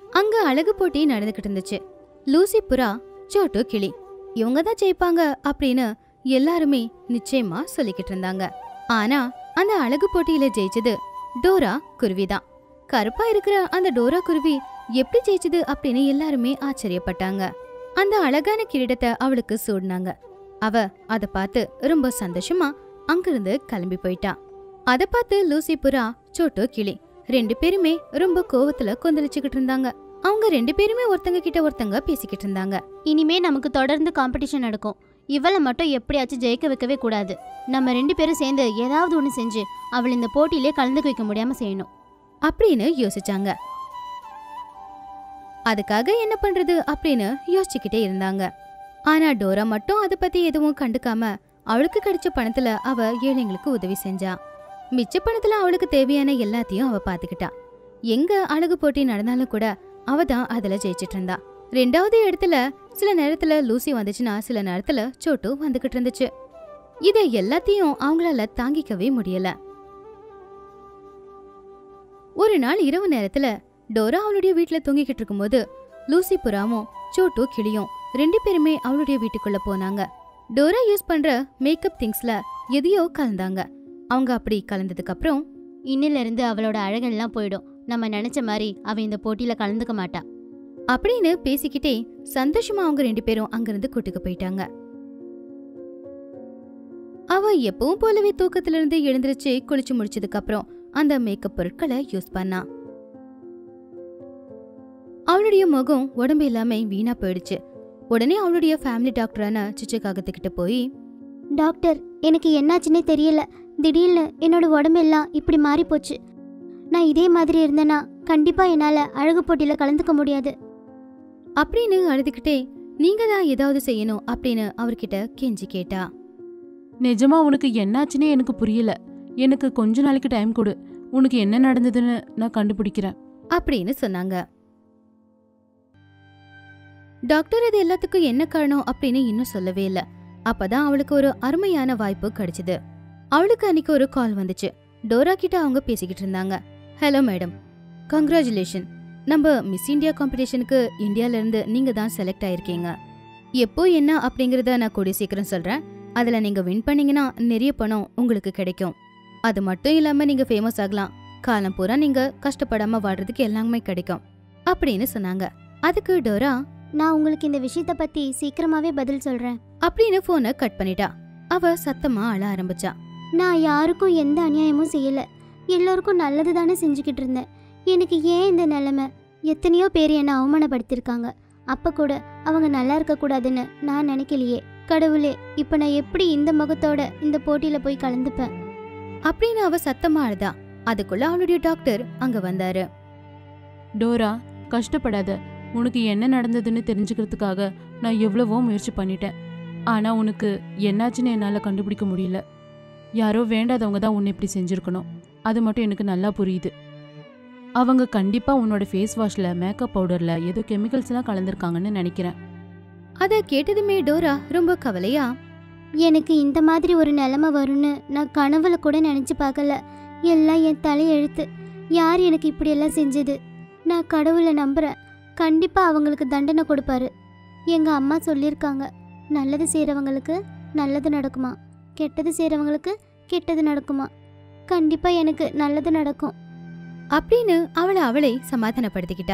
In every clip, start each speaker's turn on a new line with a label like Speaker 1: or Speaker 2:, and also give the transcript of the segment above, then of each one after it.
Speaker 1: அங்க அழகு போட்டி நடந்துகிட்டு இருந்துச்சு லூசி புறா சோட்டு கிளி இவங்க தான் ஜெயிப்பாங்க அப்படின்னு எல்லாருமே நிச்சயமா சொல்லிக்கிட்டு இருந்தாங்க ஆனா அந்த அழகு போட்டியில ஜெயிச்சது டோரா குருவி தான் கருப்பா இருக்கிற அந்த டோரா குருவி எப்படி ஜெயிச்சது அப்படின்னு எல்லாருமே ஆச்சரியப்பட்டாங்க அந்த அழகான கிரீடத்தை அவளுக்கு சூடினாங்க அவ அத பார்த்து ரொம்ப சந்தோஷமா அங்கிருந்து கிளம்பி போயிட்டா அத பார்த்து லூசி புறா சோட்டு கிளி ரெண்டு பேருமே ரொம்ப கோவத்துல கொந்தளிச்சுக்கிட்டு இருந்தாங்க அவங்க ரெண்டு பேருமே ஒருத்தங்க கிட்ட ஒருத்தங்க பேசிக்கிட்டு இருந்தாங்க
Speaker 2: இனிமே நமக்கு தொடர்ந்து காம்படிஷன் நடக்கும் இவளை மட்டும் எப்படியாச்சும் ஜெயிக்க வைக்கவே கூடாது நம்ம ரெண்டு பேரும் சேர்ந்து ஏதாவது ஒன்று செஞ்சு அவள் இந்த போட்டியிலே கலந்துக்க வைக்க முடியாம செய்யணும்
Speaker 1: அப்படின்னு யோசிச்சாங்க அதுக்காக என்ன பண்றது அப்படின்னு யோசிச்சுக்கிட்டே இருந்தாங்க ஆனா டோரா மட்டும் அதை பத்தி எதுவும் கண்டுக்காம அவளுக்கு கிடைச்ச பணத்துல அவ ஏழைங்களுக்கு உதவி செஞ்சா மிச்ச பணத்துல அவளுக்கு தேவையான எல்லாத்தையும் அவ பாத்துக்கிட்டா எங்க அழகு போட்டி நடந்தாலும் கூட அவ தான் அதுல ஜெயிச்சிட்டு இருந்தா ரெண்டாவது இடத்துல சில நேரத்துல லூசி வந்துச்சுன்னா சில நேரத்துல சோட்டு வந்துகிட்டு இருந்துச்சு இதை எல்லாத்தையும் அவங்களால தாங்கிக்கவே முடியல ஒரு நாள் இரவு நேரத்துல டோரா அவளுடைய வீட்ல தூங்கிக்கிட்டு இருக்கும்போது லூசி புறாவும் சோட்டு கிளியும் ரெண்டு பேருமே அவளுடைய வீட்டுக்குள்ள போனாங்க டோரா யூஸ் பண்ற மேக்கப் திங்ஸ்ல எதையோ கலந்தாங்க அவங்க அப்படி கலந்ததுக்கு அப்புறம்
Speaker 2: இன்னில இருந்து அவளோட அழகெல்லாம் போயிடும் நம்ம நினைச்ச மாதிரி அவ இந்த போட்டியில கலந்துக்க மாட்டா
Speaker 1: அப்படின்னு பேசிக்கிட்டே சந்தோஷமா அவங்க ரெண்டு பேரும் அங்கிருந்து கூட்டுக்கு போயிட்டாங்க அவ எப்பவும் போலவே தூக்கத்துல இருந்து எழுந்திருச்சு குளிச்சு முடிச்சதுக்கு அப்புறம் அந்த மேக்கப் பொருட்களை யூஸ் பண்ணா அவளுடைய முகம் உடம்பு எல்லாமே வீணா போயிடுச்சு உடனே அவளுடைய ஃபேமிலி டாக்டரான சிச்சுக்காகத்துக்கிட்ட போய்
Speaker 2: டாக்டர் எனக்கு என்னாச்சுன்னே தெரியல திடீர்னு என்னோட உடம்பெல்லாம் இப்படி மாறி போச்சு நான் இதே மாதிரி இருந்தேன்னா கண்டிப்பா என்னால அழகு போட்டியில கலந்துக்க முடியாது
Speaker 1: அப்படின்னு அழுதுகிட்டே நீங்க தான் ஏதாவது செய்யணும் அப்படின்னு அவர்கிட்ட கெஞ்சி கேட்டா
Speaker 3: நிஜமா உனக்கு என்னாச்சுன்னே எனக்கு புரியல எனக்கு கொஞ்ச நாளைக்கு டைம் கொடு உனக்கு என்ன நடந்ததுன்னு நான் கண்டுபிடிக்கிறேன்
Speaker 1: அப்படின்னு சொன்னாங்க டாக்டர் இது எல்லாத்துக்கும் என்ன காரணம் அப்படின்னு இன்னும் சொல்லவே இல்ல அப்பதான் அவளுக்கு ஒரு அருமையான வாய்ப்பு கிடைச்சது அவளுக்கு அன்னைக்கு ஒரு கால் வந்துச்சு டோரா கிட்ட அவங்க பேசிக்கிட்டு இருந்தாங்க ஹலோ மேடம் கங்க்ராச்சுலேஷன் நம்ம மிஸ் இந்தியா காம்படிஷனுக்கு இந்தியால இருந்து நீங்க தான் செலக்ட் ஆயிருக்கீங்க எப்போ என்ன அப்படிங்கறத நான் கூடிய சீக்கிரம் சொல்றேன் அதுல நீங்க வின் பண்ணீங்கன்னா நிறைய பணம் உங்களுக்கு கிடைக்கும் அது மட்டும் இல்லாம நீங்க ஃபேமஸ் ஆகலாம் காலம் பூரா நீங்க கஷ்டப்படாம வாழ்றதுக்கு எல்லாமே கிடைக்கும் அப்படின்னு சொன்னாங்க அதுக்கு டோரா
Speaker 2: நான் உங்களுக்கு இந்த விஷயத்த பத்தி சீக்கிரமாவே பதில் சொல்றேன்
Speaker 1: அப்படின்னு போனை கட் பண்ணிட்டா அவ சத்தமா அழ ஆரம்பிச்சா
Speaker 2: நான் யாருக்கும் எந்த அநியாயமும் செய்யல எல்லோருக்கும் நல்லது தானே செஞ்சுக்கிட்டு இருந்தேன் எனக்கு ஏன் இந்த நிலைமை எத்தனையோ பேர் என்னை அவமானப்படுத்தியிருக்காங்க அப்ப கூட அவங்க நல்லா இருக்க கூடாதுன்னு நான் நினைக்கலையே கடவுளே இப்ப நான் எப்படி இந்த முகத்தோட இந்த போட்டியில போய் கலந்துப்பேன்
Speaker 1: அப்படின்னு அவ சத்தமா அழுதா அதுக்குள்ள அவளுடைய டாக்டர் அங்க வந்தாரு
Speaker 3: டோரா கஷ்டப்படாத உனக்கு என்ன நடந்ததுன்னு தெரிஞ்சுக்கிறதுக்காக நான் எவ்வளவோ முயற்சி பண்ணிட்டேன் ஆனா உனக்கு என்னாச்சுன்னு என்னால கண்டுபிடிக்க முடியல யாரோ வேண்டாதவங்க தான் உன்னை இப்படி செஞ்சிருக்கணும் அது மட்டும் எனக்கு நல்லா புரியுது அவங்க கண்டிப்பா உன்னோட ஃபேஸ் வாஷ்ல மேக்கப் பவுடர்ல ஏதோ கெமிக்கல்ஸ் எல்லாம் கலந்துருக்காங்கன்னு நினைக்கிறேன்
Speaker 1: அத கேட்டதுமே டோரா ரொம்ப கவலையா
Speaker 2: எனக்கு இந்த மாதிரி ஒரு நிலைமை வரும்னு நான் கனவுல கூட நினைச்சு பார்க்கல எல்லாம் என் தலையெழுத்து யார் எனக்கு இப்படியெல்லாம் செஞ்சது நான் கடவுளை நம்புறேன் கண்டிப்பா அவங்களுக்கு தண்டனை கொடுப்பாரு எங்க அம்மா சொல்லியிருக்காங்க நல்லது செய்றவங்களுக்கு நல்லது நடக்குமா கெட்டது செய்றவங்களுக்கு கெட்டது நடக்குமா கண்டிப்பா எனக்கு நல்லது நடக்கும்
Speaker 1: அப்படின்னு அவளை அவளை சமாதானப்படுத்திக்கிட்டா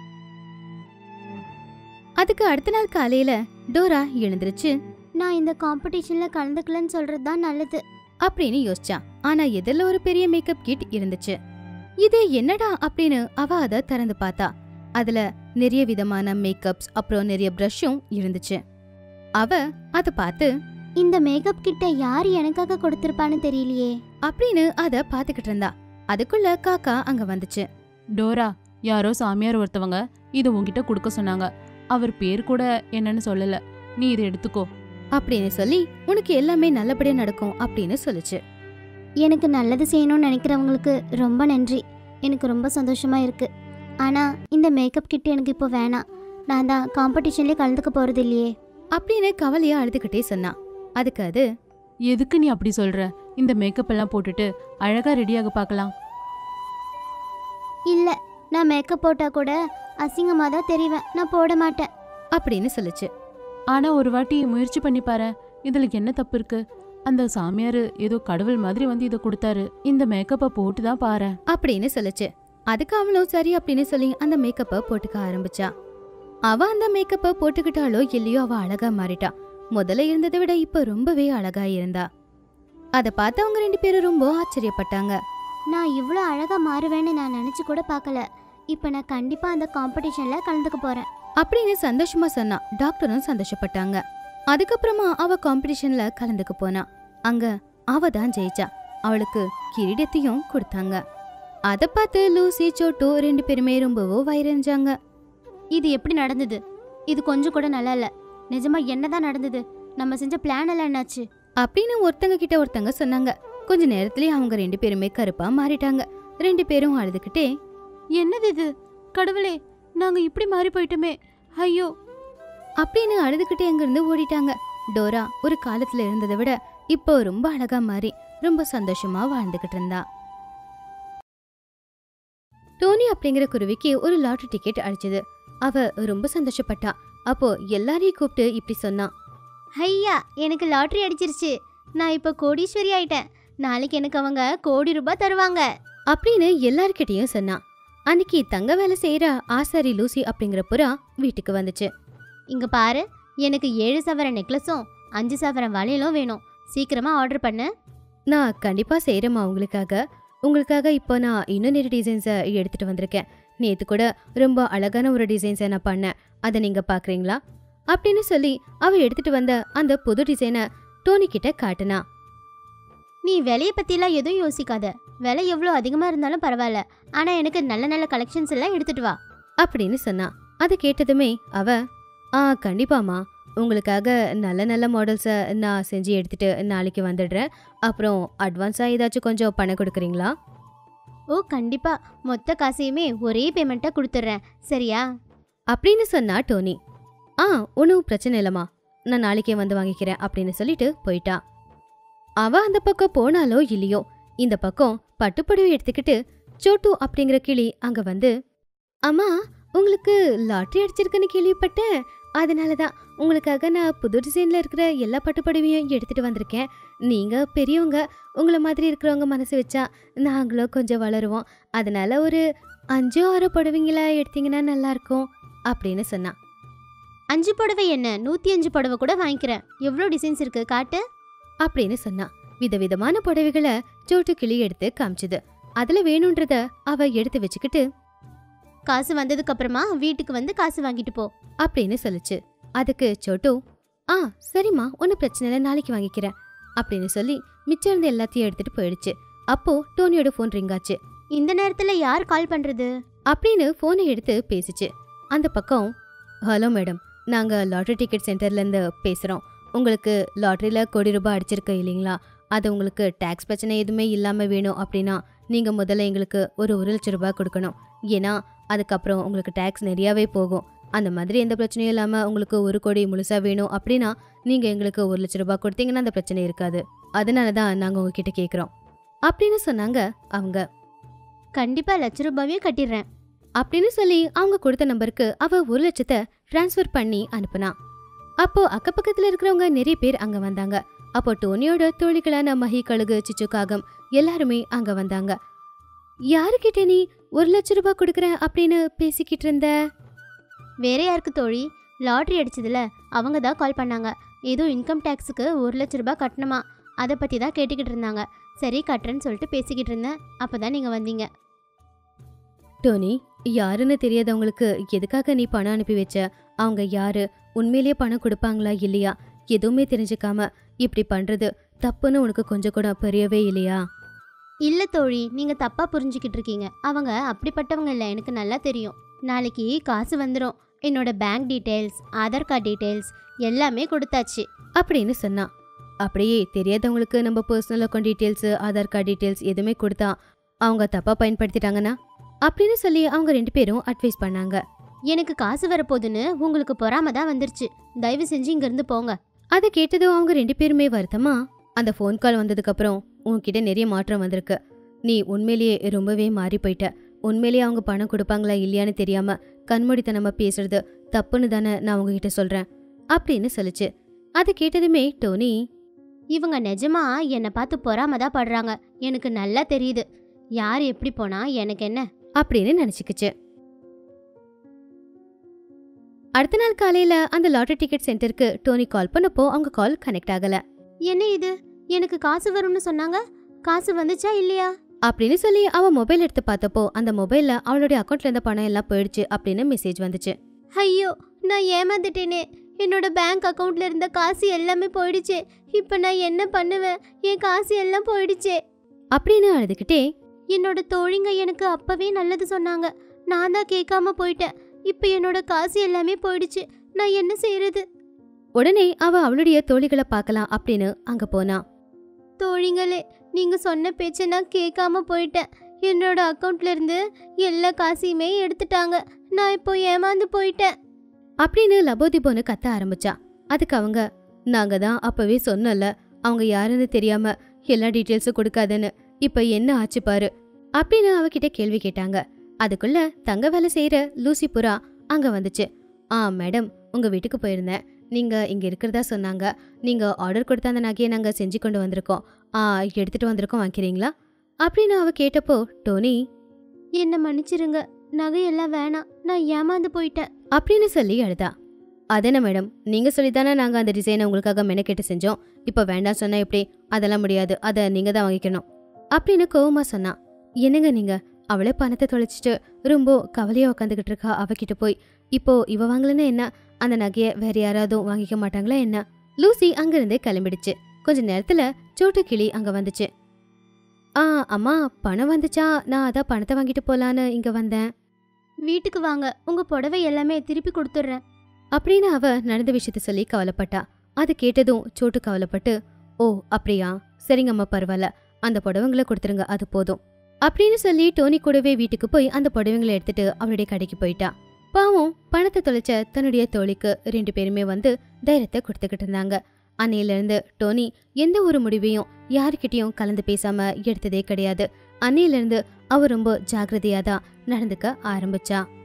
Speaker 1: அதுக்கு அடுத்த நாள் காலையில டோரா எழுந்திருச்சு
Speaker 2: நான் இந்த காம்படிஷன்ல கலந்துக்கலன்னு சொல்றது தான் நல்லது
Speaker 1: அப்படின்னு யோசிச்சா ஆனா எதிரில் ஒரு பெரிய மேக்கப் கிட் இருந்துச்சு இது என்னடா அப்படின்னு அவ அத திறந்து பார்த்தா அதுல நிறைய விதமான மேக்கப்ஸ் அப்புறம் நிறைய ப்ரஷ்ஷும் இருந்துச்சு அவ அத பார்த்து
Speaker 2: இந்த மேக்கப் கிட்ட யார் எனக்காக கொடுத்திருப்பான்னு தெரியலையே
Speaker 1: அப்படின்னு அத பாத்துக்கிட்டு இருந்தா அதுக்குள்ள காக்கா அங்க வந்துச்சு
Speaker 3: டோரா யாரோ சாமியார் ஒருத்தவங்க இதை உன்கிட்ட கொடுக்க சொன்னாங்க அவர் பேர் கூட என்னன்னு சொல்லல நீ இதை எடுத்துக்கோ
Speaker 1: அப்படின்னு சொல்லி உனக்கு எல்லாமே நல்லபடியா நடக்கும் அப்படின்னு சொல்லுச்சு
Speaker 2: எனக்கு நல்லது செய்யணும்னு நினைக்கிறவங்களுக்கு ரொம்ப நன்றி எனக்கு ரொம்ப சந்தோஷமா இருக்கு ஆனா இந்த மேக்கப் கிட் எனக்கு இப்போ வேணாம் நான் தான் காம்படிஷன்லேயே கலந்துக்க போறது இல்லையே
Speaker 1: அப்படின்னு கவலையா அழுதுகிட்டே சொன்னா அதுக்கு அது
Speaker 3: எதுக்கு நீ அப்படி சொல்ற இந்த மேக்கப் எல்லாம் போட்டுட்டு அழகா ரெடியாக பார்க்கலாம்
Speaker 2: இல்ல நான் மேக்கப் போட்டா கூட அசிங்கமா தான் தெரிவேன் நான் போட மாட்டேன்
Speaker 1: அப்படின்னு சொல்லுச்சு
Speaker 3: ஆனா ஒரு வாட்டி முயற்சி பண்ணி பாரு இதுல என்ன தப்பு இருக்கு அந்த சாமியார் ஏதோ கடவுள் மாதிரி வந்து இதை கொடுத்தாரு இந்த மேக்கப்பை போட்டு தான் பாரு
Speaker 1: அப்படின்னு சொல்லுச்சு அதுக்கு அவளும் சரி அப்படின்னு சொல்லி அந்த மேக்கப்பை போட்டுக்க ஆரம்பிச்சா அவ அந்த மேக்கப்பை போட்டுக்கிட்டாலோ இல்லையோ அவ அழகா மாறிட்டா முதல்ல இருந்ததை விட இப்ப ரொம்பவே அழகா இருந்தா அதை பார்த்து அவங்க ரெண்டு பேரும் ரொம்ப ஆச்சரியப்பட்டாங்க
Speaker 2: நான் இவ்வளோ அழகா மாறுவேன்னு நான் நினைச்சு கூட பார்க்கல இப்போ நான் கண்டிப்பா அந்த காம்படிஷன்ல கலந்துக்க போறேன்
Speaker 1: அப்படின்னு சந்தோஷமா சொன்னா டாக்டரும் சந்தோஷப்பட்டாங்க அதுக்கப்புறமா அவ காம்படிஷன்ல கலந்துக்க போனா அங்க அவ தான் ஜெயிச்சா அவளுக்கு கிரீடத்தையும் கொடுத்தாங்க அதை பார்த்து லூசி சோட்டு ரெண்டு பேருமே ரொம்பவோ வயிறஞ்சாங்க
Speaker 2: இது எப்படி நடந்தது இது கொஞ்சம் கூட நல்லா இல்ல நிஜமா என்னதான் நடந்தது நம்ம செஞ்ச பிளான் எல்லாம் என்னாச்சு
Speaker 1: அப்படின்னு ஒருத்தங்க கிட்ட ஒருத்தங்க சொன்னாங்க கொஞ்ச நேரத்திலேயே அவங்க ரெண்டு பேருமே கருப்பா மாறிட்டாங்க ரெண்டு பேரும் அழுதுகிட்டே
Speaker 3: என்னது இது கடவுளே நாங்க இப்படி மாறி போயிட்டோமே ஐயோ
Speaker 1: அப்படின்னு அழுதுகிட்டே அங்கிருந்து ஓடிட்டாங்க டோரா ஒரு காலத்துல இருந்ததை விட இப்போ ரொம்ப அழகா மாறி ரொம்ப சந்தோஷமா வாழ்ந்துகிட்டு இருந்தா டோனி அப்படிங்கிற குருவிக்கு ஒரு லாட்டரி டிக்கெட் அடிச்சது அவ ரொம்ப சந்தோஷப்பட்டா அப்போ எல்லாரையும் கூப்பிட்டு இப்படி சொன்னா
Speaker 2: ஐயா எனக்கு லாட்டரி அடிச்சிருச்சு நான் இப்போ கோடீஸ்வரி ஆயிட்டேன் நாளைக்கு எனக்கு அவங்க கோடி ரூபாய் தருவாங்க
Speaker 1: அப்படின்னு எல்லார்கிட்டயும் சொன்னா அன்னைக்கு தங்க வேலை செய்யற ஆசாரி லூசி அப்படிங்கிற புறா வீட்டுக்கு வந்துச்சு
Speaker 2: இங்க பாரு எனக்கு ஏழு சவர நெக்லஸும் அஞ்சு சவர வளையலும் வேணும் சீக்கிரமா ஆர்டர் பண்ணு
Speaker 1: நான் கண்டிப்பா செய்யறேம்மா உங்களுக்காக உங்களுக்காக இப்போ நான் இன்னும் நிறைய டிசைன்ஸை எடுத்துட்டு வந்திருக்கேன் நேத்து கூட ரொம்ப அழகான ஒரு டிசைன்ஸை நான் பண்ணேன் அதை நீங்க பாக்குறீங்களா அப்படின்னு சொல்லி அவ எடுத்துட்டு வந்த அந்த புது டிசைனை டோனி கிட்ட காட்டுனா
Speaker 2: நீ விலையை பத்திலாம் எதுவும் யோசிக்காத விலை எவ்வளோ அதிகமா இருந்தாலும் பரவாயில்ல ஆனா எனக்கு நல்ல நல்ல கலெக்ஷன்ஸ் எல்லாம் எடுத்துட்டு வா
Speaker 1: அப்படின்னு சொன்னா அதை கேட்டதுமே அவ ஆ கண்டிப்பாம்மா உங்களுக்காக நல்ல நல்ல மாடல்ஸை நான் செஞ்சு எடுத்துட்டு நாளைக்கு வந்துடுறேன் அப்புறம் அட்வான்ஸாக ஏதாச்சும் கொஞ்சம் பணம் கொடுக்குறீங்களா
Speaker 2: ஓ கண்டிப்பா மொத்த காசையுமே ஒரே பேமெண்ட்டா கொடுத்துட்றேன் சரியா
Speaker 1: அப்படின்னு சொன்னா டோனி ஆ ஒன்றும் பிரச்சனை இல்லைம்மா நான் நாளைக்கே வந்து வாங்கிக்கிறேன் அப்படின்னு சொல்லிட்டு போயிட்டா அவ அந்த பக்கம் போனாலோ இல்லையோ இந்த பக்கம் பட்டுப்புடவை எடுத்துக்கிட்டு சோட்டு அப்படிங்கிற கிளி அங்க வந்து அம்மா உங்களுக்கு லாட்டரி அடிச்சிருக்குன்னு கேள்விப்பட்டேன் அதனால தான் உங்களுக்காக நான் புது டிசைன்ல இருக்கிற எல்லா பட்டுப்புடவையும் எடுத்துட்டு வந்திருக்கேன் நீங்க பெரியவங்க உங்களை மாதிரி இருக்கிறவங்க மனசு வச்சா நாங்களும் கொஞ்சம் வளருவோம் அதனால ஒரு அஞ்சோ ஆறோ புடவைங்களா எடுத்தீங்கன்னா நல்லா இருக்கும் அப்படின்னு சொன்னா
Speaker 2: அஞ்சு புடவை என்ன நூத்தி அஞ்சு புடவை கூட வாங்கிக்கிறேன் எவ்வளோ டிசைன்ஸ் இருக்கு காட்டு
Speaker 1: அப்படின்னு சொன்னா விதவிதமான புடவைகளை சோட்டு கிளி எடுத்து காமிச்சுது அதுல வேணும்ன்றத அவ எடுத்து வச்சுக்கிட்டு
Speaker 2: காசு வந்ததுக்கு அப்புறமா வீட்டுக்கு வந்து காசு வாங்கிட்டு போ
Speaker 1: அப்படின்னு சொல்லுச்சு அதுக்கு சோட்டு ஆ சரிம்மா ஒன்றும் பிரச்சனை இல்லை நாளைக்கு வாங்கிக்கிறேன் அப்படின்னு சொல்லி மிச்சம் இருந்த எல்லாத்தையும் எடுத்துட்டு போயிடுச்சு அப்போ டோனியோட ஃபோன் ரிங் ஆச்சு
Speaker 2: இந்த நேரத்துல யார் கால் பண்றது
Speaker 1: அப்படின்னு ஃபோனை எடுத்து பேசிச்சு அந்த பக்கம் ஹலோ மேடம் நாங்கள் லாட்ரி டிக்கெட் சென்டர்லேருந்து பேசுகிறோம் உங்களுக்கு லாட்ரியில் கோடி ரூபாய் அடிச்சிருக்கு இல்லைங்களா அது உங்களுக்கு டேக்ஸ் பிரச்சனை எதுவுமே இல்லாமல் வேணும் அப்படின்னா நீங்கள் முதல்ல எங்களுக்கு ஒரு ஒரு லட்ச ரூபாய் கொடுக்கணும் ஏன்னா அதுக்கப்புறம் உங்களுக்கு டேக்ஸ் நிறையாவே போகும் அந்த மாதிரி எந்த பிரச்சனையும் இல்லாமல் உங்களுக்கு ஒரு கோடி முழுசாக வேணும் அப்படின்னா நீங்கள் எங்களுக்கு ஒரு லட்ச ரூபாய் கொடுத்தீங்கன்னா அந்த பிரச்சனை இருக்காது அதனால தான் நாங்கள் உங்ககிட்ட கேட்குறோம் அப்படின்னு சொன்னாங்க அவங்க
Speaker 2: கண்டிப்பா லட்ச ரூபாயும் கட்டிடுறேன்
Speaker 1: அப்படின்னு சொல்லி அவங்க கொடுத்த நம்பருக்கு அவ ஒரு லட்சத்தை ட்ரான்ஸ்ஃபர் பண்ணி அனுப்புனா அப்போ அக்கப்பக்கத்துல இருக்கிறவங்க நிறைய பேர் அங்க வந்தாங்க அப்போ டோனியோட தோழிகளான மஹி கழுகு சிச்சு காகம் எல்லாருமே அங்க வந்தாங்க யாருக்கிட்ட நீ ஒரு லட்ச ரூபாய் கொடுக்குறேன் அப்படின்னு பேசிக்கிட்டு இருந்த
Speaker 2: வேற யாருக்கு தோழி லாட்ரி அடிச்சதுல அவங்க தான் கால் பண்ணாங்க ஏதோ இன்கம் டேக்ஸுக்கு ஒரு லட்ச ரூபாய் கட்டணுமா அதை பற்றி தான் கேட்டுக்கிட்டு இருந்தாங்க சரி கட்டுறேன்னு சொல்லிட்டு பேசிக்கிட்டு இருந்தேன் அப்போ தான் நீங்கள் வந்தீங்க
Speaker 1: டோனி யாருன்னு தெரியாதவங்களுக்கு எதுக்காக நீ பணம் அனுப்பி வச்ச அவங்க யாரு உண்மையிலேயே பணம் கொடுப்பாங்களா இல்லையா எதுவுமே தெரிஞ்சுக்காம இப்படி பண்றது தப்புன்னு உனக்கு கொஞ்சம் கூட புரியவே இல்லையா
Speaker 2: இல்லை தோழி நீங்கள் தப்பாக புரிஞ்சுக்கிட்டு இருக்கீங்க அவங்க அப்படிப்பட்டவங்க இல்லை எனக்கு நல்லா தெரியும் நாளைக்கு காசு வந்துடும் என்னோட bank details Aadhaar card details எல்லாமே கொடுத்தாச்சு
Speaker 1: அப்படின்னு சொன்னா அப்படியே தெரியாதவங்களுக்கு நம்ம personal account details Aadhaar card details எதுவுமே கொடுத்தா அவங்க தப்பா பயன்படுத்திட்டாங்கன்னா அப்படின்னு சொல்லி அவங்க ரெண்டு பேரும் அட்வைஸ் பண்ணாங்க
Speaker 2: எனக்கு காசு வரப்போகுதுன்னு உங்களுக்கு பொறாம தான் வந்துருச்சு தயவு செஞ்சு இங்கேருந்து போங்க
Speaker 1: அதை கேட்டதும் அவங்க ரெண்டு பேருமே வருத்தமா அந்த ஃபோன் கால் வந்ததுக்கு அப்புறம் உன்கிட்ட நிறைய மாற்றம் வந்திருக்கு நீ உண்மையிலேயே ரொம்பவே மாறி போயிட்ட உண்மையிலேயே அவங்க பணம் கொடுப்பாங்களா இல்லையான்னு தெரியாம கண்மூடித்தனமா பேசுறது தப்புன்னு தானே நான் உங்ககிட்ட சொல்றேன் அப்படின்னு சொல்லுச்சு அதை கேட்டதுமே டோனி
Speaker 2: இவங்க நிஜமா என்னை பார்த்து பொறாம தான் படுறாங்க எனக்கு நல்லா தெரியுது யார் எப்படி போனா எனக்கு என்ன
Speaker 1: அப்படின்னு நினைச்சுக்கிச்சு அடுத்த நாள் காலையில அந்த லாட்டரி டிக்கெட் சென்டருக்கு டோனி கால் பண்ணப்போ அவங்க கால் கனெக்ட் ஆகல
Speaker 2: என்ன இது எனக்கு காசு வரும்னு சொன்னாங்க காசு வந்துச்சா இல்லையா
Speaker 1: அப்படின்னு சொல்லி அவ மொபைல் எடுத்து பார்த்தப்போ அந்த மொபைல்ல அவளுடைய அக்கௌண்ட்ல இருந்த பணம் எல்லாம் போயிடுச்சு அப்படின்னு மெசேஜ் வந்துச்சு
Speaker 2: ஐயோ நான் ஏமாந்துட்டேனே என்னோட பேங்க் அக்கவுண்ட்ல இருந்த காசு எல்லாமே போயிடுச்சே இப்போ நான் என்ன பண்ணுவேன் என் காசு எல்லாம் போயிடுச்சே
Speaker 1: அப்படின்னு அழுதுகிட்டே
Speaker 2: என்னோட தோழிங்க எனக்கு அப்பவே நல்லது சொன்னாங்க நான் தான் கேட்காம போயிட்டேன் இப்போ என்னோட காசு எல்லாமே போயிடுச்சு நான் என்ன செய்யறது
Speaker 1: உடனே அவ அவளுடைய தோழிகளை பார்க்கலாம் அப்படின்னு அங்க போனா
Speaker 2: தோழிங்களே நீங்க சொன்ன பேச்சை நான் கேட்காம போயிட்டேன் என்னோட அக்கவுண்ட்ல இருந்து எல்லா காசையுமே எடுத்துட்டாங்க நான் இப்போ ஏமாந்து போயிட்டேன்
Speaker 1: அப்படின்னு லபோதிபோன்னு கத்த ஆரம்பிச்சா அதுக்கு அவங்க நாங்க தான் அப்பவே சொன்னோம்ல அவங்க யாருன்னு தெரியாம எல்லா டீட்டெயில்ஸும் கொடுக்காதன்னு இப்ப என்ன ஆச்சு பாரு அப்படின்னு அவகிட்ட கேள்வி கேட்டாங்க அதுக்குள்ள தங்க வேலை செய்யற லூசி புறா அங்க வந்துச்சு ஆ மேடம் உங்க வீட்டுக்கு போயிருந்தேன் நீங்க இங்க இருக்கிறதா சொன்னாங்க நீங்க ஆர்டர் கொடுத்த அந்த நகையை நாங்க செஞ்சு கொண்டு வந்திருக்கோம் ஆ எடுத்துட்டு வந்திருக்கோம் வாங்கிறீங்களா அப்படின்னு அவ கேட்டப்போ டோனி
Speaker 2: என்ன மன்னிச்சிருங்க நகையெல்லாம் வேணாம் நான் ஏமாந்து போயிட்டேன்
Speaker 1: அப்படின்னு சொல்லி அழுதா அதென்ன மேடம் நீங்க சொல்லித்தானே நாங்க அந்த டிசைனை உங்களுக்காக மெனக்கெட்டு செஞ்சோம் இப்போ வேண்டாம் சொன்னா எப்படி அதெல்லாம் முடியாது அதை நீங்க தான் வாங்கிக்கணும் அப்படின்னு கோவமா சொன்னா என்னங்க நீங்க அவளே பணத்தை தொலைச்சிட்டு ரொம்ப கவலையா உட்காந்துக்கிட்டு இருக்கா அவகிட்ட போய் இப்போ இவ வாங்கலன்னா என்ன அந்த நகையை வேற யாராவது வாங்கிக்க மாட்டாங்களா என்ன லூசி அங்கிருந்தே கிளம்பிடுச்சு கொஞ்ச நேரத்துல சோட்டு கிளி அங்க வந்துச்சு ஆ அம்மா பணம் வந்துச்சா நான் அதான் பணத்தை வாங்கிட்டு போலான்னு இங்க வந்தேன்
Speaker 2: வீட்டுக்கு வாங்க உங்க புடவை எல்லாமே திருப்பி கொடுத்துட்றேன்
Speaker 1: அப்படின்னு அவ நடந்த விஷயத்த சொல்லி கவலைப்பட்டா அது கேட்டதும் சோட்டு கவலைப்பட்டு ஓ அப்படியா சரிங்கம்மா பரவாயில்ல அந்த புடவைங்களை கொடுத்துருங்க அது போதும் அப்படின்னு சொல்லி டோனி கூடவே வீட்டுக்கு போய் அந்த புடவைங்களை எடுத்துட்டு அவளுடைய கடைக்கு போயிட்டா பாவம் பணத்தை தொலைச்ச தன்னுடைய தோழிக்கு ரெண்டு பேருமே வந்து தைரியத்தை கொடுத்துக்கிட்டு இருந்தாங்க அன்னையில இருந்து டோனி எந்த ஒரு முடிவையும் யாருக்கிட்டயும் கலந்து பேசாம எடுத்ததே கிடையாது அன்னையில இருந்து அவ ரொம்ப ஜாக்கிரதையா தான் நடந்துக்க ஆரம்பிச்சா